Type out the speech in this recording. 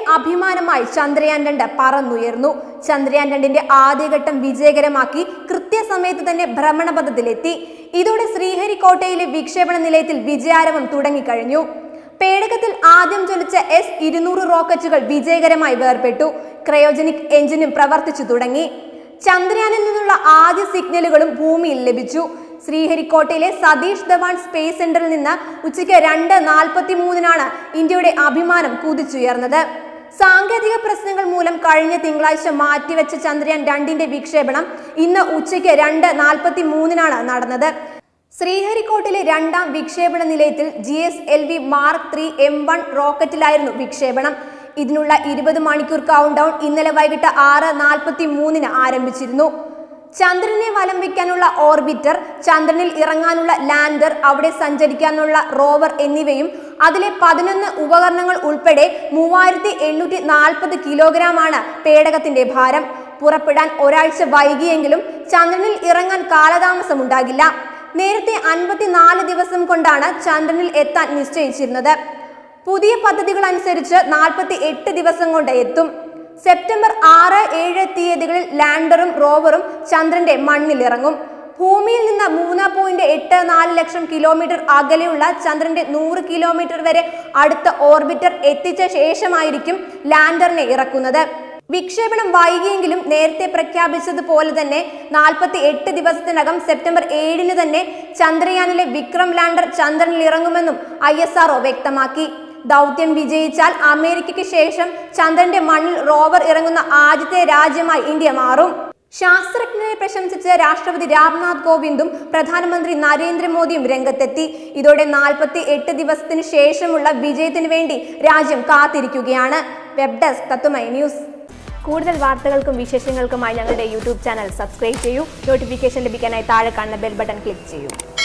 അഭിമാനമായി ചന്ദ്രയാൻ രണ്ട് പറന്നുയർന്നു ചന്ദ്രയാൻ രണ്ടിന്റെ ആദ്യഘട്ടം വിജയകരമാക്കി കൃത്യസമയത്ത് തന്നെ ഭ്രമണപഥത്തിലെത്തി ഇതോടെ ശ്രീഹരിക്കോട്ടയിലെ വിക്ഷേപണ നിലയത്തിൽ വിജയാരവം തുടങ്ങിക്കഴിഞ്ഞു പേടകത്തിൽ ആദ്യം ജ്വലിച്ച എസ് ഇരുന്നൂറ് റോക്കറ്റുകൾ വിജയകരമായി വേർപെട്ടു ക്രയോജനിക് എഞ്ചിനും പ്രവർത്തിച്ചു തുടങ്ങി ചന്ദ്രയാനിൽ നിന്നുള്ള ആദ്യ സിഗ്നലുകളും ഭൂമിയിൽ ലഭിച്ചു ശ്രീഹരിക്കോട്ടയിലെ സതീഷ് ധവാൻ സ്പേസ് സെന്ററിൽ നിന്ന് ഉച്ചയ്ക്ക് രണ്ട് നാൽപ്പത്തി മൂന്നിനാണ് ഇന്ത്യയുടെ അഭിമാനം കുതിച്ചുയർന്നത് സാങ്കേതിക പ്രശ്നങ്ങൾ മൂലം കഴിഞ്ഞ തിങ്കളാഴ്ച മാറ്റിവെച്ച ചന്ദ്രയാൻ രണ്ടിന്റെ വിക്ഷേപണം ഇന്ന് ഉച്ചയ്ക്ക് രണ്ട് നാൽപ്പത്തി മൂന്നിനാണ് നടന്നത് ശ്രീഹരിക്കോട്ടിലെ രണ്ടാം വിക്ഷേപണ നിലയത്തിൽ G S L V Mark three M one റോക്കറ്റിലായിരുന്നു വിക്ഷേപണം ഇതിനുള്ള ഇരുപത് മണിക്കൂർ കൗണ്ട് ഡൗൺ ഇന്നലെ വൈകിട്ട് ആറ് നാൽപ്പത്തി മൂന്നിന് ആരംഭിച്ചിരുന്നു ചന്ദ്രനെ വലം വയ്ക്കാനുള്ള ഓർബിറ്റർ ചന്ദ്രനിൽ ഇറങ്ങാനുള്ള ലാൻഡർ അവിടെ സഞ്ചരിക്കാനുള്ള റോവർ എന്നിവയും അതിലെ പതിനൊന്ന് ഉപകരണങ്ങൾ ഉൾപ്പെടെ മൂവായിരത്തി എണ്ണൂറ്റി നാൽപ്പത് കിലോഗ്രാമാണ് പേടകത്തിന്റെ ഭാരം പുറപ്പെടാൻ ഒരാഴ്ച വൈകിയെങ്കിലും ചന്ദ്രനിൽ ഇറങ്ങാൻ കാലതാമസമുണ്ടാകില്ല നേരത്തെ അൻപത്തിനാല് ദിവസം കൊണ്ടാണ് ചന്ദ്രനിൽ എത്താൻ നിശ്ചയിച്ചിരുന്നത് പുതിയ പദ്ധതികൾ അനുസരിച്ച് നാൽപ്പത്തി എട്ട് ദിവസം കൊണ്ട് എത്തും സെപ്റ്റംബർ ആറ് ഏഴ് തീയതികളിൽ ലാൻഡറും റോവറും ചന്ദ്രന്റെ മണ്ണിലിറങ്ങും ഭൂമിയിൽ നിന്ന് മൂന്ന് പോയിന്റ് എട്ട് നാല് ലക്ഷം കിലോമീറ്റർ അകലെയുള്ള ചന്ദ്രന്റെ നൂറ് കിലോമീറ്റർ വരെ അടുത്ത ഓർബിറ്റർ എത്തിച്ച ശേഷമായിരിക്കും ലാൻഡറിനെ ഇറക്കുന്നത് വിക്ഷേപണം വൈകിയെങ്കിലും നേരത്തെ പ്രഖ്യാപിച്ചതുപോലെ തന്നെ നാൽപ്പത്തി എട്ട് ദിവസത്തിനകം സെപ്റ്റംബർ ഏഴിന് തന്നെ ചന്ദ്രയാനിലെ വിക്രം ലാൻഡർ ചന്ദ്രനിൽ ഇറങ്ങുമെന്നും ഐ വ്യക്തമാക്കി ദൗത്യം വിജയിച്ചാൽ അമേരിക്കയ്ക്ക് ശേഷം ചന്ദ്രന്റെ മണ്ണിൽ റോവർ ഇറങ്ങുന്ന ആദ്യത്തെ രാജ്യമായി ഇന്ത്യ മാറും ശാസ്ത്രജ്ഞരെ പ്രശംസിച്ച് രാഷ്ട്രപതി രാംനാഥ് കോവിന്ദും പ്രധാനമന്ത്രി നരേന്ദ്രമോദിയും രംഗത്തെത്തി ഇതോടെ നാൽപ്പത്തി എട്ട് ദിവസത്തിന് ശേഷമുള്ള വിജയത്തിന് വേണ്ടി രാജ്യം കാത്തിരിക്കുകയാണ് വെബ് ഡെസ്ക് തത്തുമൈ ന്യൂസ് കൂടുതൽ വാർത്തകൾക്കും വിശേഷങ്ങൾക്കുമായി ഞങ്ങളുടെ യൂട്യൂബ് ചാനൽ സബ്സ്ക്രൈബ് ചെയ്യൂ നോട്ടിഫിക്കേഷൻ ലഭിക്കാനായി താഴെ കാണുന്ന ബെൽ ബട്ടൺ ക്ലിക്ക് ചെയ്യൂ